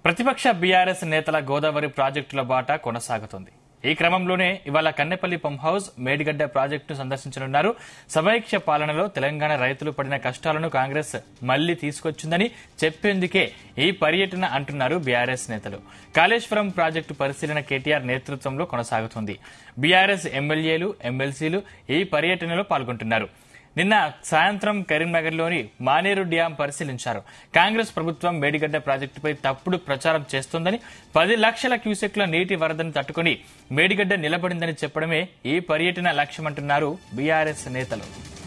ప్రతిపక్ష బీఆర్ఎస్ నేతల గోదావరి ప్రాజెక్టుల బాట కొనసాగుతుంది ఈ క్రమంలోనే ఇవాళ కన్నెపల్లి పంప్ హౌస్ మేడిగడ్డ ప్రాజెక్టును సందర్శించనున్నారు సమైక్య పాలనలో తెలంగాణ రైతులు పడిన కష్టాలను కాంగ్రెస్ మళ్లీ తీసుకొచ్చిందని చెప్పేందుకే ఈ పర్యటన అంటున్నారు బీఆర్ఎస్ నేతలు కాళేశ్వరం ప్రాజెక్టు పరిశీలన కేటీఆర్ నేతృత్వంలో కొనసాగుతుంది బీఆర్ఎస్ ఎమ్మెల్యేలు ఎమ్మెల్సీలు ఈ పర్యటనలో పాల్గొంటున్నారు నిన్న సాయంత్రం కరీంనగర్లోని మానేరు డ్యాం పరిశీలించారు కాంగ్రెస్ ప్రభుత్వం మేడిగడ్డ ప్రాజెక్టుపై తప్పుడు ప్రచారం చేస్తోందని పది లక్షల క్యూసెక్ల నీటి వరదను తట్టుకుని మేడిగడ్డ నిలబడిందని చెప్పడమే ఈ పర్యటన లక్ష్యమంటున్నారు బీఆర్ఎస్ నేతలు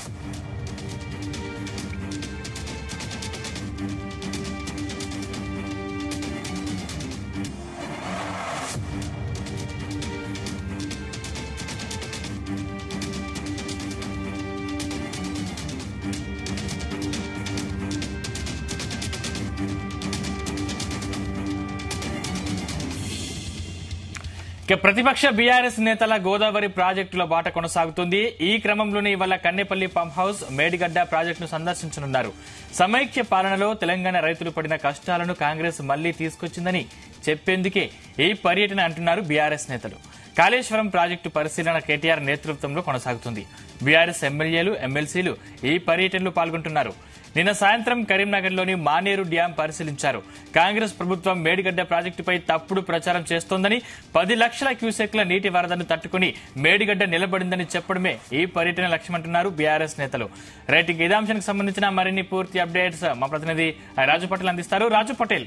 ఇక ప్రతిపక్ష బీఆర్ఎస్ నేతల గోదావరి ప్రాజెక్టుల బాట కొనసాగుతుంది ఈ క్రమంలోనే ఇవాళ కన్నెపల్లి పంప్ హౌస్ మేడిగడ్డ ప్రాజెక్టును సందర్శించనున్నారు సమైక్య పాలనలో తెలంగాణ రైతులు పడిన కష్టాలను కాంగ్రెస్ మళ్లీ తీసుకొచ్చిందని చెప్పేందుకే ఈ పర్యటన అంటున్నారు బీఆర్ఎస్ నేతలు కాళేశ్వరం ప్రాజెక్టు పరిశీలన కేటీఆర్ నేతృత్వంలో కొనసాగుతుంది బీఆర్ఎస్ ఎమ్మెల్యేలు ఎమ్మెల్సీలు ఈ పర్యటనలో పాల్గొంటున్నారు నిన్న సాయంత్రం కరీంనగర్లోని మానేరు డ్యాం పరిశీలించారు కాంగ్రెస్ ప్రభుత్వం మేడిగడ్డ ప్రాజెక్టుపై తప్పుడు ప్రచారం చేస్తోందని పది లక్షల క్యూసెక్ల నీటి వరదను తట్టుకుని మేడిగడ్డ నిలబడిందని చెప్పడమే ఈ పర్యటన లక్ష్యమంటున్నారు బీఆర్ఎస్ నేతలు రైట్ ఇక ఇదే అంశానికి సంబంధించిన మరిన్ని పూర్తి అప్డేట్స్ మా ప్రతినిధి రాజు పటేల్ అందిస్తారు రాజు పటేల్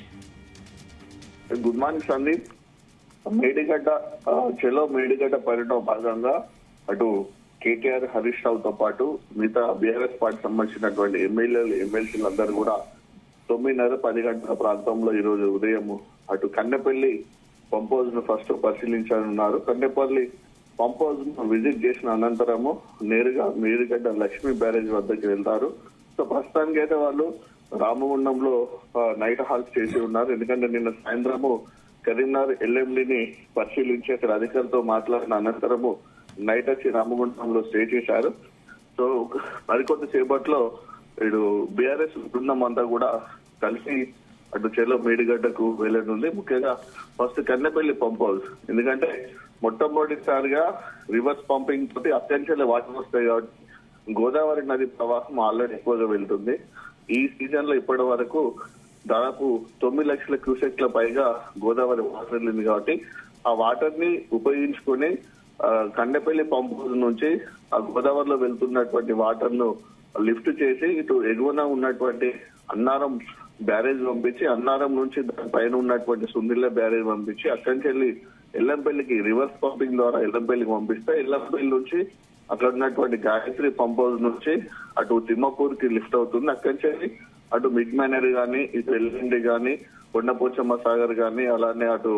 గుడ్ మార్నింగ్ సందీప్ మేడిగడ్డ ఆ, చెలో మేడిగడ్డ పర్యటన భాగంగా అటు కేటీఆర్ హరీష్ రావుతో పాటు మిగతా బీఆర్ఎస్ పార్టీ సంబంధించినటువంటి ఎమ్మెల్యేలు ఎమ్మెల్సీలు అందరూ కూడా తొమ్మిదిన్నర పది గంటల ప్రాంతంలో ఈ రోజు ఉదయం అటు కన్నెపల్లి పంపోజ్ ను ఫస్ట్ పరిశీలించనున్నారు కన్నెపల్లి పంపోజ్ ను విజిట్ చేసిన అనంతరము నేరుగా మేడిగడ్డ లక్ష్మీ బ్యారేజ్ వద్దకు వెళ్తారు సో ప్రస్తుతానికి అయితే వాళ్ళు రామగుండంలో ఆ, నైట్ హాల్ట్ చేసి ఉన్నారు ఎందుకంటే నిన్న సాయంత్రము కరీంనగర్ ఎల్ఎండిని పరిశీలించి అక్కడ అధికారులతో మాట్లాడిన అనంతరము నైట్ వచ్చి రామగుండంలో స్టే చేశారు సో మరికొద్ది సేపట్లో ఇటు బీఆర్ఎస్ బృందం అంతా కూడా కలిసి అటు చెలో మేడిగడ్డకు వెళ్ళనుంది ముఖ్యంగా ఫస్ట్ కన్నెపల్లి పంప్ హౌస్ ఎందుకంటే మొట్టమొదటిసారిగా రివర్స్ పంపింగ్ తోటి అత్యంత వాటర్ వస్తాయి కాబట్టి గోదావరి నది ప్రవాహం ఆల్రెడీ ఎక్కువగా వెళ్తుంది ఈ సీజన్ లో ఇప్పటి వరకు దాదాపు తొమ్మిది లక్షల క్యూసెక్ల పైగా గోదావరి వాటర్ వెళ్ళింది కాబట్టి ఆ వాటర్ ని ఉపయోగించుకొని ఆ, కండపల్లి పంప్ హౌస్ నుంచి ఆ గోదావరిలో వెళ్తున్నటువంటి వాటర్ ను లిఫ్ట్ చేసి ఇటు ఎగువన ఉన్నటువంటి అన్నారం బ్యారేజ్ పంపించి అన్నారం నుంచి దాని పైన ఉన్నటువంటి సుందిల్ల బ్యారేజ్ పంపించి అక్కడి నుంచి వెళ్ళి ఎల్లంపల్లికి రివర్స్ పంపింగ్ ద్వారా ఎల్లంపల్లికి పంపిస్తే ఎల్లంపల్లి నుంచి అక్కడ ఉన్నటువంటి గాయత్రి పంప్ హౌస్ నుంచి అటు తిమ్మపూర్ కి లిఫ్ట్ అవుతుంది అక్కడి నుంచి వెళ్ళి అటు మిడ్ మైనర్ గానీ ఇటు ఎల్లండి గానీ కొండపోచమ్మ సాగర్ గానీ అలానే అటు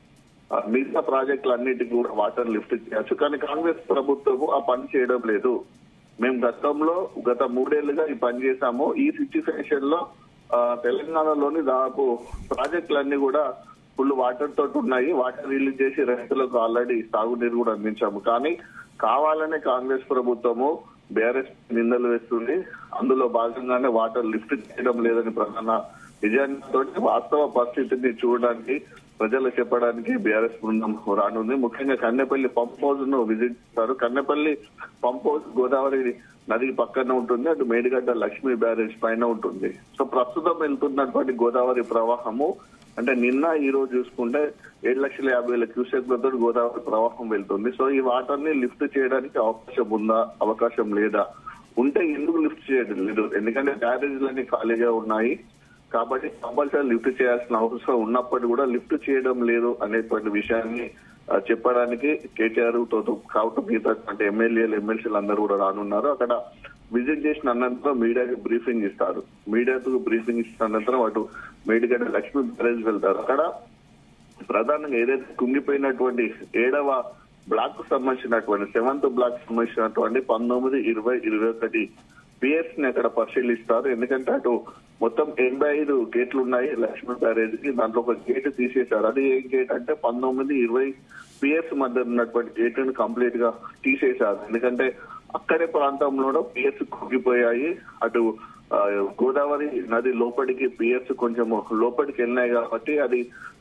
ఆ మిగతా ప్రాజెక్టులు అన్నిటికీ కూడా వాటర్ లిఫ్ట్ చేయొచ్చు కానీ కాంగ్రెస్ ప్రభుత్వం ఆ పని చేయడం లేదు మేము గతంలో గత మూడేళ్లుగా ఈ పని చేశాము ఈ సిచ్యువేషన్ లో ఆ, తెలంగాణలోని దాదాపు ప్రాజెక్టులన్నీ కూడా ఫుల్ వాటర్ తోటి ఉన్నాయి వాటర్ రిలీజ్ చేసి రైతులకు ఆల్రెడీ సాగునీరు కూడా అందించాము కానీ కావాలనే కాంగ్రెస్ ప్రభుత్వము బీఆర్ఎస్ నిందలు వేస్తుంది అందులో భాగంగానే వాటర్ లిఫ్ట్ చేయడం లేదని ప్రధాన నిజాంతో వాస్తవ పరిస్థితిని చూడడానికి ప్రజలు చెప్పడానికి బీఆర్ఎస్ బృందం రానుంది ముఖ్యంగా కన్నెపల్లి పంప్ హౌస్ ను విజిట్ చేస్తారు కన్నెపల్లి పంప్ హౌస్ గోదావరి నది పక్కన ఉంటుంది అటు మేడిగడ్డ లక్ష్మీ బ్యారేజ్ పైన ఉంటుంది సో ప్రస్తుతం వెళ్తున్నటువంటి గోదావరి ప్రవాహము అంటే నిన్న ఈ రోజు చూసుకుంటే ఏడు లక్షల యాభై వేల క్యూసెక్లతో గోదావరి ప్రవాహం వెళ్తుంది సో ఈ వాటర్ ని లిఫ్ట్ చేయడానికి అవకాశం ఉందా అవకాశం లేదా ఉంటే ఎందుకు లిఫ్ట్ చేయడం లేదు ఎందుకంటే బ్యారేజ్లన్నీ ఖాళీగా ఉన్నాయి కాబట్టి కంపల్సరీ లిఫ్ట్ చేయాల్సిన అవసరం ఉన్నప్పటికీ కూడా లిఫ్ట్ చేయడం లేదు అనేటువంటి విషయాన్ని ఆ, చెప్పడానికి కేటీఆర్ తో కాబట్టి మిగతా అంటే ఎమ్మెల్యేలు ఎమ్మెల్సీలు అందరూ కూడా రానున్నారు అక్కడ విజిట్ చేసిన అనంతరం మీడియాకి బ్రీఫింగ్ ఇస్తారు మీడియాకు బ్రీఫింగ్ ఇచ్చిన అనంతరం అటు మేడిగడ్డ లక్ష్మీ బ్యారేజ్ వెళ్తారు అక్కడ ప్రధానంగా ఏదైతే కుంగిపోయినటువంటి ఏడవ బ్లాక్ కు సంబంధించినటువంటి సెవెంత్ బ్లాక్ సంబంధించినటువంటి పంతొమ్మిది ఇరవై ఇరవై ఒకటి పిఎస్ ని అక్కడ పరిశీలిస్తారు ఎందుకంటే అటు మొత్తం ఎనభై ఐదు గేట్లు ఉన్నాయి లక్ష్మీ బ్యారేజ్ కి దాంట్లో ఒక గేట్ తీసేశారు అది ఏ గేట్ అంటే పంతొమ్మిది ఇరవై పిఎస్ మధ్య ఉన్నటువంటి గేట్ ని కంప్లీట్ గా తీసేశారు ఎందుకంటే అక్కడే ప్రాంతంలో పిఎస్ కుంగిపోయాయి అటు ఆ, గోదావరి నది లోపలికి పిఎస్ కొంచెం లోపలికి వెళ్ళినాయి కాబట్టి అది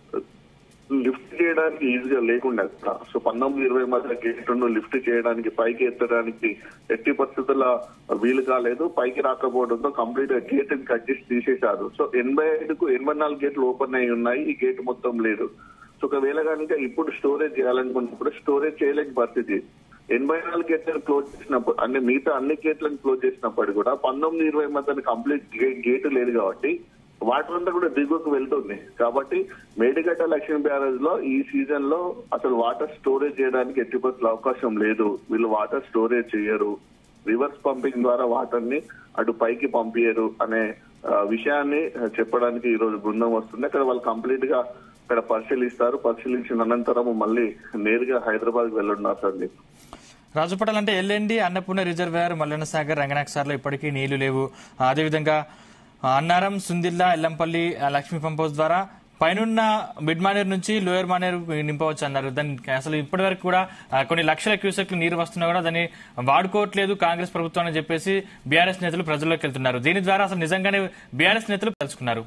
లిఫ్ట్ చేయడానికి ఈజీగా లేకుండా అక్కడ. సో పంతొమ్మిది ఇరవై మధ్య గేట్ను లిఫ్ట్ చేయడానికి పైకి ఎత్తడానికి ఎట్టి పరిస్థితుల వీలు కాలేదు పైకి రాకపోవడంతో కంప్లీట్ గా గేట్ కట్ చేసి తీసేశారు సో ఎనభై ఐదుకు ఎనభై నాలుగు గేట్లు ఓపెన్ అయి ఉన్నాయి ఈ గేట్ మొత్తం లేదు సో ఒకవేళ కనుక ఇప్పుడు స్టోరేజ్ చేయాలనుకున్నప్పుడు స్టోరేజ్ చేయలేని పరిస్థితి ఎనభై నాలుగు గేట్లను క్లోజ్ చేసినప్పుడు అంటే మిగతా అన్ని గేట్లను క్లోజ్ చేసినప్పుడు కూడా పంతొమ్మిది ఇరవై మధ్య కంప్లీట్ గేట్ లేదు కాబట్టి వాటర్ అంతా కూడా దిగువకు వెళ్తుంది కాబట్టి మేడిగడ్డ లక్ష్మీ బ్యారేజ్ లో ఈ సీజన్ లో అసలు వాటర్ స్టోరేజ్ చేయడానికి ఎట్టి పరిస్థితుల్లో అవకాశం లేదు వీళ్ళు వాటర్ స్టోరేజ్ చేయరు రివర్స్ పంపింగ్ ద్వారా వాటర్ ని అటు పైకి పంపించరు అనే ఆ, విషయాన్ని చెప్పడానికి ఈ రోజు బృందం వస్తుంది అక్కడ వాళ్ళు కంప్లీట్ గా అక్కడ పరిశీలిస్తారు పరిశీలించిన అనంతరం మళ్ళీ నేరుగా హైదరాబాద్ వెళ్ళున్నారు సందీప్ రాజుపటల్ అంటే ఎల్ఎండి అన్నపూర్ణ రిజర్వాయర్ మల్లన్న సాగర్ రంగనాథ్ లో ఇప్పటికీ నీళ్లు లేవు ఆ, అదేవిధంగా ఆ, అన్నారం సుందిల్లా ఎల్లంపల్లి ఆ, లక్ష్మీ పంప్ హౌస్ ద్వారా పైనున్న మిడ్ మానేర్ నుంచి లోయర్ మానేర్ నింపవచ్చు అన్నారు దాన్ని అసలు ఇప్పటి వరకు కూడా ఆ, కొన్ని లక్షల క్యూసెక్లు నీరు వస్తున్నా కూడా దాన్ని వాడుకోవట్లేదు కాంగ్రెస్ ప్రభుత్వం అని చెప్పేసి బీఆర్ఎస్ నేతలు ప్రజల్లోకి వెళ్తున్నారు దీని ద్వారా అసలు నిజంగానే బీఆర్ఎస్ నేతలు తెలుసుకున్నారు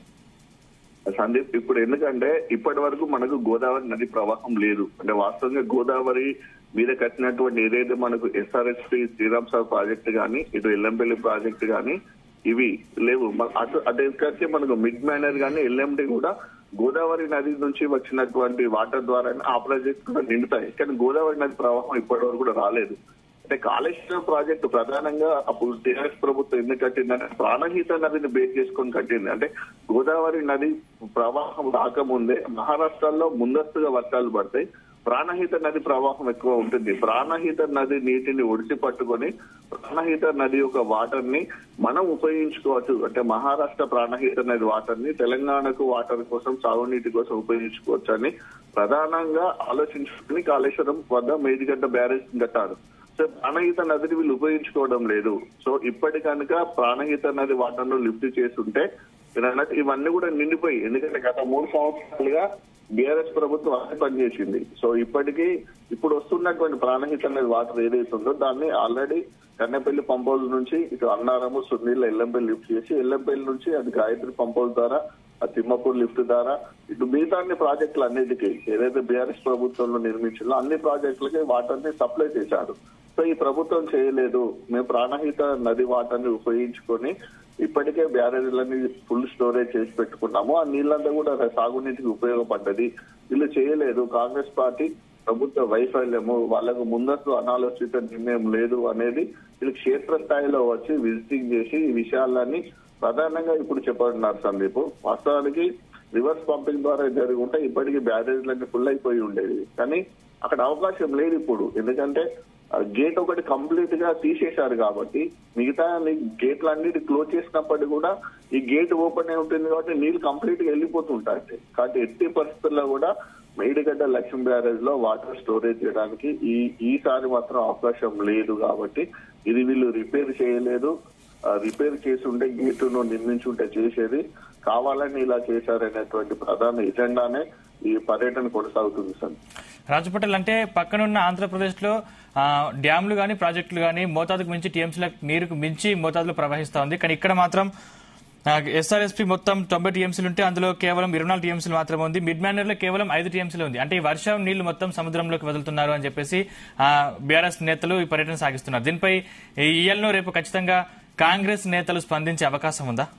సందీప్ ఇప్పుడు ఎందుకంటే ఇప్పటి వరకు మనకు గోదావరి నది ప్రవాహం లేదు అంటే వాస్తవంగా గోదావరి మీద కట్టినటువంటి ఏదైతే మనకు ఎస్ఆర్ఎస్పి శ్రీరామ్ సార్ ప్రాజెక్ట్ గానీ ఇటు ఎల్లంపల్లి ప్రాజెక్ట్ గానీ ఇవి లేవు మ- అటు అటు ఎందుకంటే మనకు మిడ్ మ్యానర్ గానీ ఎల్ఎండి కూడా గోదావరి నది నుంచి వచ్చినటువంటి వాటర్ ద్వారా ఆ ప్రాజెక్ట్ కూడా నిండుతాయి కానీ గోదావరి నది ప్రవాహం ఇప్పటి వరకు కూడా రాలేదు అంటే కాళేశ్వరం ప్రాజెక్టు ప్రధానంగా అప్పుడు టీఆర్ఎస్ ప్రభుత్వం ఎందుకు కట్టిందంటే ప్రాణహిత నదిని బేస్ చేసుకొని కట్టింది అంటే గోదావరి నది ప్రవాహం రాకముందే మహారాష్ట్రలో ముందస్తుగా వర్షాలు పడతాయి ప్రాణహిత నది ప్రవాహం ఎక్కువ ఉంటుంది ప్రాణహిత నది నీటిని ఒడిసి పట్టుకొని ప్రాణహిత నది యొక్క వాటర్ ని మనం ఉపయోగించుకోవచ్చు అంటే మహారాష్ట్ర ప్రాణహిత నది వాటర్ ని తెలంగాణకు వాటర్ కోసం సాగునీటి కోసం ఉపయోగించుకోవచ్చు అని ప్రధానంగా ఆలోచించుకుని కాళేశ్వరం వద్ద మేడిగడ్డ బ్యారేజ్ కట్టారు సో ప్రాణహిత నదిని వీళ్ళు ఉపయోగించుకోవడం లేదు సో ఇప్పటి కనుక ప్రాణహిత నది వాటర్ను లిఫ్ట్ చేస్తుంటే మీరు అన్నట్టు ఇవన్నీ కూడా నిండిపోయి ఎందుకంటే గత మూడు సంవత్సరాలుగా బీఆర్ఎస్ ప్రభుత్వం అదే పనిచేసింది సో ఇప్పటికీ ఇప్పుడు వస్తున్నటువంటి ప్రాణహిత అనేది వాటర్ ఏదైతే ఉందో దాన్ని ఆల్రెడీ కన్నెపల్లి పంపోల్ నుంచి ఇటు అన్నారము సునీళ్ళ ఎల్లంపల్లి లిఫ్ట్ చేసి ఎల్లంపల్లి నుంచి అది గాయత్రి పంపోల్ ద్వారా ఆ తిమ్మపూర్ లిఫ్ట్ ద్వారా ఇటు మిగతా అన్ని ప్రాజెక్టులు అన్నిటికీ ఏదైతే బీఆర్ఎస్ ప్రభుత్వంలో నిర్మించిందో అన్ని ప్రాజెక్టులకి వాటర్ ని సప్లై చేశారు సో ఈ ప్రభుత్వం చేయలేదు మేము ప్రాణహిత నది వాటర్ ని ఉపయోగించుకొని ఇప్పటికే బ్యారేజీలని ఫుల్ స్టోరేజ్ చేసి పెట్టుకున్నాము ఆ నీళ్ళంతా కూడా సాగునీటికి ఉపయోగపడ్డది వీళ్ళు చేయలేదు కాంగ్రెస్ పార్టీ ప్రభుత్వ వైఫల్యము వాళ్ళకు ముందస్తు అనాలోచిత నిర్ణయం లేదు అనేది వీళ్ళు క్షేత్ర స్థాయిలో వచ్చి విజిటింగ్ చేసి ఈ విషయాలన్నీ ప్రధానంగా ఇప్పుడు చెప్పనున్నారు సందీప్ వాస్తవానికి రివర్స్ పంపింగ్ ద్వారా జరిగి ఉంటే ఇప్పటికీ బ్యారేజ్లన్నీ ఫుల్ అయిపోయి ఉండేది కానీ అక్కడ అవకాశం లేదు ఇప్పుడు ఎందుకంటే గేట్ ఒకటి కంప్లీట్ గా తీసేశారు కాబట్టి మిగతా గేట్లు అన్నిటి క్లోజ్ చేసినప్పటికీ కూడా ఈ గేట్ ఓపెన్ అయి ఉంటుంది కాబట్టి నీళ్లు కంప్లీట్ గా వెళ్ళిపోతుంటాయి కాబట్టి ఎట్టి పరిస్థితుల్లో కూడా మేడిగడ్డ లక్ష్మీ బ్యారేజ్ లో వాటర్ స్టోరేజ్ చేయడానికి ఈ ఈసారి మాత్రం అవకాశం లేదు కాబట్టి ఇది వీళ్ళు రిపేర్ చేయలేదు ఆ, రిపేర్ చేసి ఉంటే గేటును నిర్మించుంటే చేసేది కావాలని ఇలా చేశారనేటువంటి ప్రధాన ఎజెండానే ఈ పర్యటన కొనసాగుతుంది సార్ రాజుపటల్ అంటే పక్కనున్న ఆంధ్రప్రదేశ్ లో ఆ, డ్యాంలు గాని ప్రాజెక్టులు గాని మోతాదుకు మించి టీఎంసీల నీరుకు మించి మోతాదులో ప్రవహిస్తా ఉంది కానీ ఇక్కడ మాత్రం ఎస్ఆర్ఎస్పీ మొత్తం తొంభై టీఎంసీలు ఉంటే అందులో కేవలం ఇరవై నాలుగు టీఎంసీలు మాత్రమే ఉంది మిడ్ మ్యానర్ లో కేవలం ఐదు టీఎంసీలు ఉంది అంటే ఈ వర్షం నీళ్లు మొత్తం సముద్రంలోకి వదులుతున్నారు అని చెప్పేసి బీఆర్ఎస్ నేతలు ఈ పర్యటన సాగిస్తున్నారు దీనిపై ఈఎల్ను రేపు ఖచ్చితంగా కాంగ్రెస్ నేతలు స్పందించే అవకాశం ఉందా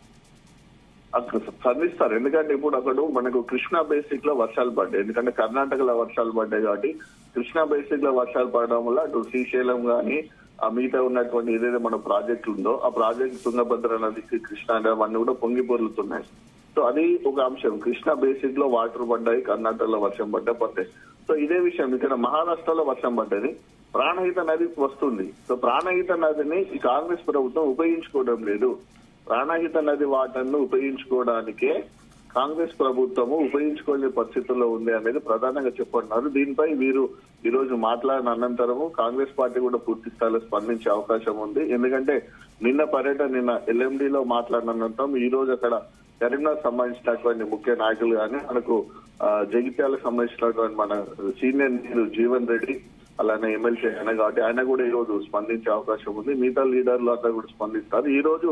అక్కడ స్పందిస్తారు ఎందుకంటే ఇప్పుడు అక్కడ మనకు కృష్ణా బేసిక్ లో వర్షాలు పడ్డాయి ఎందుకంటే కర్ణాటకలో వర్షాలు పడ్డాయి కాబట్టి కృష్ణా బేసిక్ లో వర్షాలు పడడం వల్ల అటు శ్రీశైలం గాని ఆ మిగతా ఉన్నటువంటి ఏదైతే మన ప్రాజెక్ట్ ఉందో ఆ ప్రాజెక్ట్ తుంగభద్ర నదికి కృష్ణా నది అవన్నీ కూడా పొంగి పొర్లుతున్నాయి సో అది ఒక అంశం కృష్ణా బేసిక్ లో వాటర్ పడ్డాయి కర్ణాటకలో వర్షం పడ్డా పడ్డాయి సో ఇదే విషయం ఇక్కడ మహారాష్ట్రలో వర్షం పడ్డది ప్రాణహిత నది వస్తుంది సో ప్రాణహిత నదిని ఈ కాంగ్రెస్ ప్రభుత్వం ఉపయోగించుకోవడం లేదు ప్రాణహిత నది వాటర్ను ఉపయోగించుకోవడానికే కాంగ్రెస్ ప్రభుత్వము ఉపయోగించుకోలేని పరిస్థితుల్లో ఉంది అనేది ప్రధానంగా చెప్పుకుంటున్నారు దీనిపై వీరు ఈ రోజు మాట్లాడిన అనంతరము కాంగ్రెస్ పార్టీ కూడా పూర్తి స్థాయిలో స్పందించే అవకాశం ఉంది ఎందుకంటే నిన్న పర్యటన నిన్న ఎల్ఎండిలో మాట్లాడిన అనంతరం ఈ రోజు అక్కడ కరీంనగర్ సంబంధించినటువంటి ముఖ్య నాయకులు కానీ మనకు ఆ, జగిత్యాలకు సంబంధించినటువంటి మన సీనియర్ నేతలు జీవన్ రెడ్డి అలానే ఎమ్మెల్సీ ఆయన కాబట్టి ఆయన కూడా ఈ రోజు స్పందించే అవకాశం ఉంది మిగతా లీడర్లు అంతా కూడా స్పందిస్తారు ఈ రోజు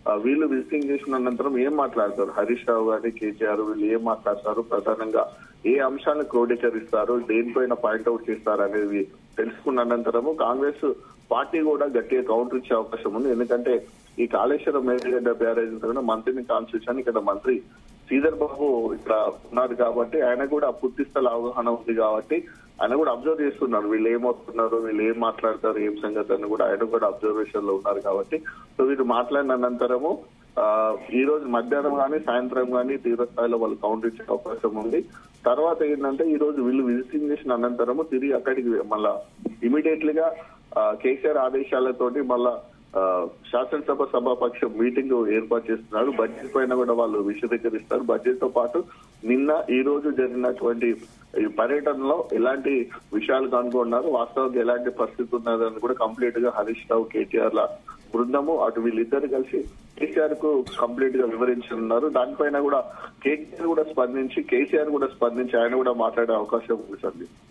ఆ, వీళ్ళు విజిటింగ్ చేసిన అనంతరం ఏం మాట్లాడతారు హరీష్ రావు గాని కేసీఆర్ వీళ్ళు ఏం మాట్లాడతారు ప్రధానంగా ఏ అంశాలను క్రోడీకరిస్తారు దేనిపైన పాయింట్అవుట్ చేస్తారు అనేది తెలుసుకున్న అనంతరము కాంగ్రెస్ పార్టీ కూడా గట్టిగా కౌంటర్ ఇచ్చే అవకాశం ఉంది ఎందుకంటే ఈ కాళేశ్వరం మేడిగడ్డ బ్యారేజ్ కూడా మంత్రిని కాన్స్టిట్యూషన్ ఇక్కడ మంత్రి శ్రీధర్ బాబు ఇక్కడ ఉన్నారు కాబట్టి ఆయన కూడా పూర్తి స్థల అవగాహన ఉంది కాబట్టి ఆయన కూడా అబ్జర్వ్ చేస్తున్నారు వీళ్ళు ఏమవుతున్నారు వీళ్ళు ఏం మాట్లాడతారు ఏం సంగతి అని కూడా ఆయన కూడా అబ్జర్వేషన్ లో ఉన్నారు కాబట్టి సో వీళ్ళు మాట్లాడిన అనంతరము ఆ, ఈ రోజు మధ్యాహ్నం కానీ సాయంత్రం కానీ తీవ్ర స్థాయిలో వాళ్ళు కౌంటర్ ఇచ్చే అవకాశం ఉంది తర్వాత ఏంటంటే ఈ రోజు వీళ్ళు విజిటింగ్ చేసిన అనంతరము తిరిగి అక్కడికి మళ్ళా ఇమీడియట్లీ గా ఆ, కేసీఆర్ ఆదేశాలతోటి మళ్ళా ఆ, శాసనసభ సభాపక్షం మీటింగ్ ఏర్పాటు చేస్తున్నారు బడ్జెట్ పైన కూడా వాళ్ళు విశదీకరిస్తారు బడ్జెట్ తో పాటు నిన్న ఈ రోజు జరిగినటువంటి ఈ పర్యటనలో ఎలాంటి విషయాలు కనుగొన్నారు వాస్తవంగా ఎలాంటి పరిస్థితి ఉన్నదని కూడా కంప్లీట్ గా హరీష్ రావు కేటీఆర్ ల బృందము అటు వీళ్ళిద్దరు కలిసి కేసీఆర్ కు కంప్లీట్ గా వివరించనున్నారు దానిపైన కూడా కేటీఆర్ కూడా స్పందించి కేసీఆర్ కూడా స్పందించి ఆయన కూడా మాట్లాడే అవకాశం ఉంది సార్